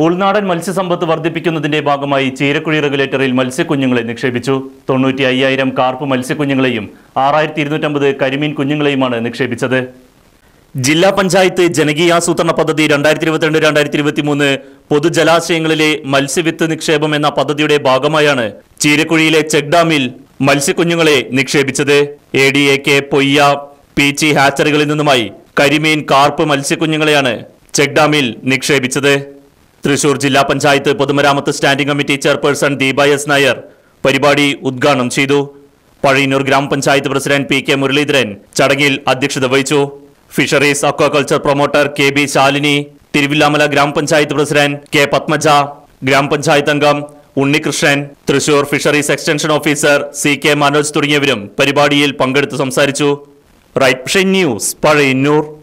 ഉൾനാടൻ മത്സ്യസമ്പത്ത് വർദ്ധിപ്പിക്കുന്നതിന്റെ ഭാഗമായി ചീരക്കുഴി റെഗുലേറ്ററിൽ മത്സ്യക്കുഞ്ഞുങ്ങളെ നിക്ഷേപിച്ചു തൊണ്ണൂറ്റി അയ്യായിരം കാർപ്പ് മത്സ്യക്കുഞ്ഞുങ്ങളെയും ആറായിരത്തി ഇരുന്നൂറ്റമ്പത് കരിമീൻ കുഞ്ഞുങ്ങളെയുമാണ് നിക്ഷേപിച്ചത് ജില്ലാ പഞ്ചായത്ത് ജനകീയാസൂത്രണ പദ്ധതി രണ്ടായിരത്തി ഇരുപത്തിരണ്ട് രണ്ടായിരത്തി ഇരുപത്തി മൂന്ന് പൊതുജലാശയങ്ങളിലെ മത്സ്യവിത്ത് നിക്ഷേപം എന്ന പദ്ധതിയുടെ ഭാഗമായാണ് ചീരക്കുഴിയിലെ ചെക്ക് ഡാമിൽ മത്സ്യക്കുഞ്ഞുങ്ങളെ നിക്ഷേപിച്ചത് A D A K Poyya Peechi ഹാച്ചറികളിൽ നിന്നുമായി കരിമീൻ കാർപ്പ് മത്സ്യക്കുഞ്ഞുങ്ങളെയാണ് ചെക്ക് ഡാമിൽ നിക്ഷേപിച്ചത് തൃശൂർ ജില്ലാ പഞ്ചായത്ത് പൊതുമരാമത്ത് standing committee chairperson Deepa S Nair പരിപാടി ഉദ്ഘാടനം ചെയ്തു പഴയന്നൂർ ഗ്രാമപഞ്ചായത്ത് പ്രസിഡന്റ് പി കെ മുരളീധരൻ ചടങ്ങിൽ അധ്യക്ഷത വഹിച്ചു fisheries aquaculture promoter K B Shalini Thiruvilwamala grama panchayat president K Padmaja grama panchayat അംഗം Unnikrishnan Thrissur fisheries extension officer C K Manoj തുടങ്ങിയവരും പരിപാടിയിൽ പങ്കെടുത്ത് സംസാരിച്ചു റൈറ്റ് ന്യൂസ് പഴയന്നൂർ